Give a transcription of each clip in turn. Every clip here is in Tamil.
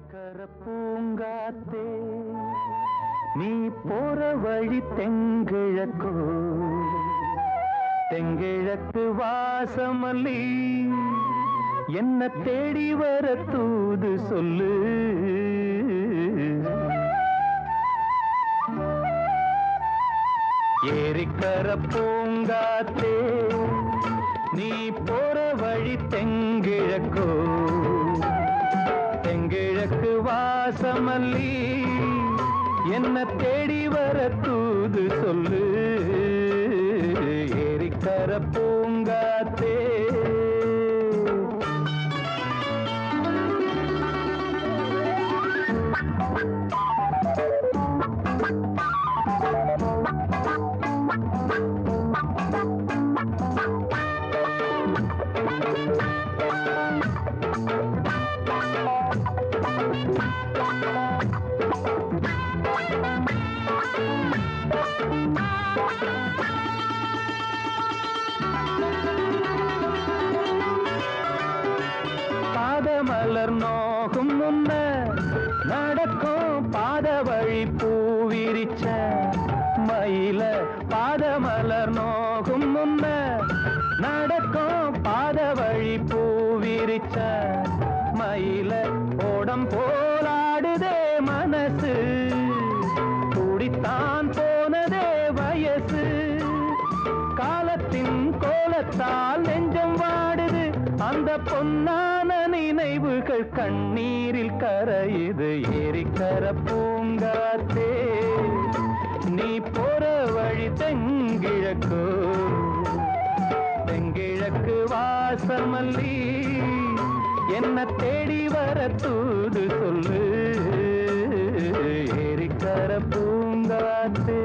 ஏரிக்கர பூங்காத்தே நீ போற வழி தெங்கிழக்கோ தெங்கிழக்கு வாசமல்லி என்ன தேடி வர தூது சொல்லு ஏரிக்கர பூங்காத்தே நீ போற வழி தெங்கிழக்கோ தெங்கிழக்கு வாசமல்லி என்ன தேடி வர தூது சொல்லு ஏரிக்கர பூங்காத்தே பாதமலர் நோகும் முன்ன நடக்கும் பாத வழி பூவிரிச்ச மயில பாதமலர் நோகும் முன்ன நடக்கும் பாத வழி பூவிரிச்ச மயில ஓடம் போலாடுதே மனசு துடித்தான் போனதே வயசு காலத்தின் கோலத்தால் நெஞ்சம் வாடுது அந்த பொன்னான நினைவுகள் கண்ணீரில் கரையுது ஏரிக்கர பூங்காத்தே நீ போற வழி தெங்கிழக்கு தெங்கிழக்கு வாசமல்லி என்ன தேடி வர தூது சொல்லு ஏரிக்கர பூங்காத்தே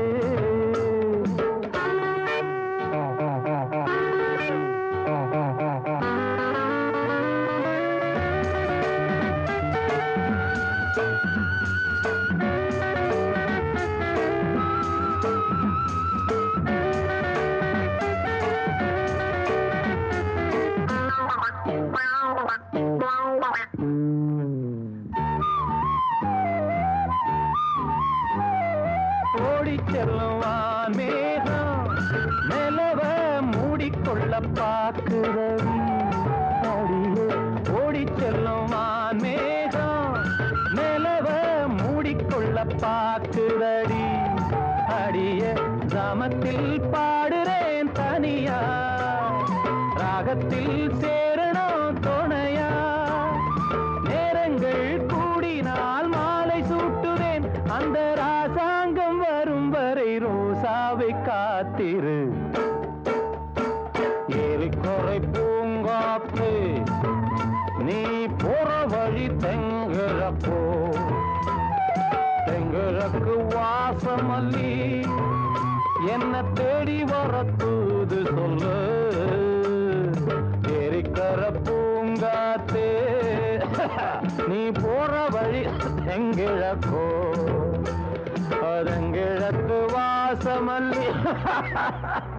ஓடி செல்லும் வான் மேகம் நிலவ மூடிக்கொள்ள பாக்குறவி அடியே ஓடி செல்லும் வான் மேகம் நிலவ மூடிக்கொள்ள பாக்குறடி அடிய கிராமத்தில் பாடுறேன் தனியா ராகத்தில் சேரணும் துணையா நேரங்கள் கூடினால் மாலை சூட்டுவேன் அந்த ராசாங்கம் வரும் வரை ரோசாவை காத்திரு ஏரிக்கொறை பூங்காத்து நீ போற வழி தெங்கிழப்போ தெங்கிழக்கு வாசமல்லி என்ன தேடி வர தூது சொல்லு ஏரிக்கர பூங்காத்தே நீ போற வழி தெங்கிழக்கோ அதங்கிழக்கு வாசமல்லி